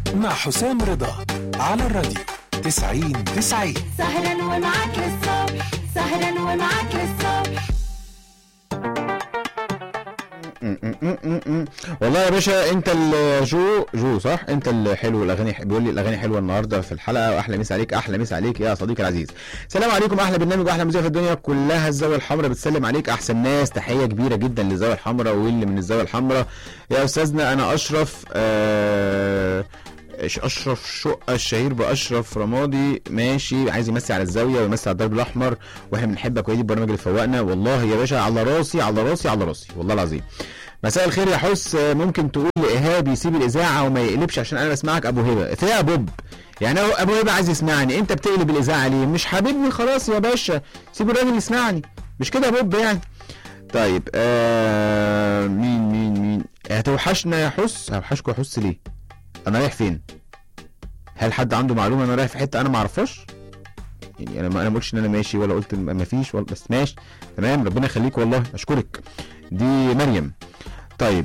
مع حسام رضا على الراديو 90 90 سهرا ومعاك للصبح سهرا ومعاك للصبح والله يا باشا انت اللي جو جو صح انت اللي حلو الاغاني بيقول لي الاغاني حلوه النهارده في الحلقه واحلى مسا عليك احلى مسا عليك يا صديقي العزيز سلام عليكم احلى برنامج واحلى مذيع في الدنيا كلها الزاويه الحمراء بتسلم عليك احسن ناس تحيه كبيره جدا للزاويه الحمراء واللي من الزاويه الحمراء يا استاذنا انا اشرف آه إيش اشرف شقه الشهير باشرف رمادي ماشي عايز يمسي على الزاويه ويمسي على الدرب الاحمر واحنا بنحبك وهي دي البرنامج اللي فوقنا والله يا باشا على راسي على راسي على راسي والله العظيم مساء الخير يا حس آه، ممكن تقول لايهاب يسيب الاذاعه وما يقلبش عشان انا بسمعك ابو هبه في يا بوب يعني هو ابو هبه عايز يسمعني انت بتقلب الاذاعه ليه مش حاببني خلاص يا باشا سيب الراجل يسمعني مش كده يا بوب يعني طيب آه مين مين مين هتوحشنا يا حس هوحشكوا يا حس ليه انا رايح فين هل حد عنده معلومه انا رايح في حته انا ما اعرفهاش يعني انا ما انا ما قلتش ان انا ماشي ولا قلت إن ما فيش ولا بس ماشي تمام ربنا يخليك والله اشكرك دي مريم طيب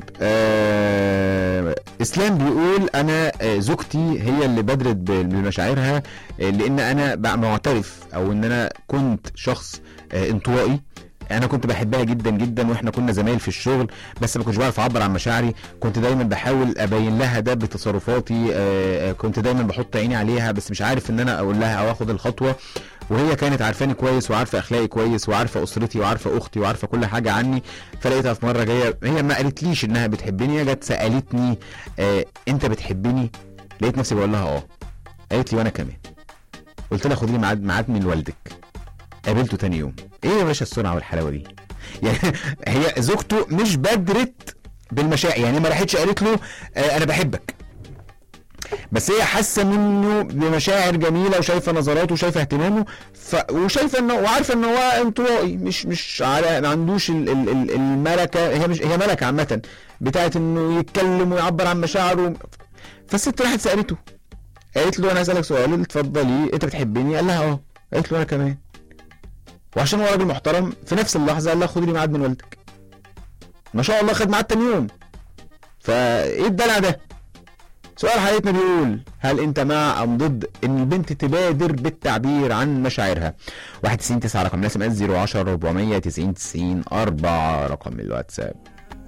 آه اسلام بيقول انا آه زوجتي هي اللي بدرت ب- بمشاعرها آه لان انا بقى معترف او ان انا كنت شخص آه انطوائي انا كنت بحبها جدا جدا واحنا كنا زمايل في الشغل بس ما كنتش بعرف اعبر عن مشاعري كنت دايما بحاول ابين لها ده بتصرفاتي آه، آه، كنت دايما بحط عيني عليها بس مش عارف ان انا اقول لها او اخد الخطوه وهي كانت عارفاني كويس وعارفه اخلاقي كويس وعارفه اسرتي وعارفه اختي وعارفه كل حاجه عني فلقيتها في مره جايه هي ما قالتليش انها بتحبني هي جت سالتني آه انت بتحبني لقيت نفسي بقول لها اه قالت لي وانا كمان قلت لها خدي لي ميعاد ميعاد من والدك قابلته تاني يوم ايه يا باشا السرعه والحلاوه دي يعني هي زوجته مش بدرت بالمشاعر يعني ما راحتش قالت له آه انا بحبك بس هي حاسه منه بمشاعر جميله وشايفه نظراته وشايفه اهتمامه ف... وشايفه انه وعارفه ان هو انطوائي مش مش على ما عندوش ال... ال... ال- الملكه هي مش هي ملكه عامه بتاعت انه يتكلم ويعبر عن مشاعره فالست راحت سالته قالت له انا هسالك سؤال اتفضلي انت بتحبني قال لها اه قالت له انا كمان وعشان هو راجل محترم في نفس اللحظه قال لها خدي لي ميعاد من والدك ما شاء الله خد ميعاد تاني يوم فايه الدلع ده سؤال حلقتنا بيقول هل انت مع ام ضد ان البنت تبادر بالتعبير عن مشاعرها 91 9 رقم الاس ام اس 010 490 90 4 رقم الواتساب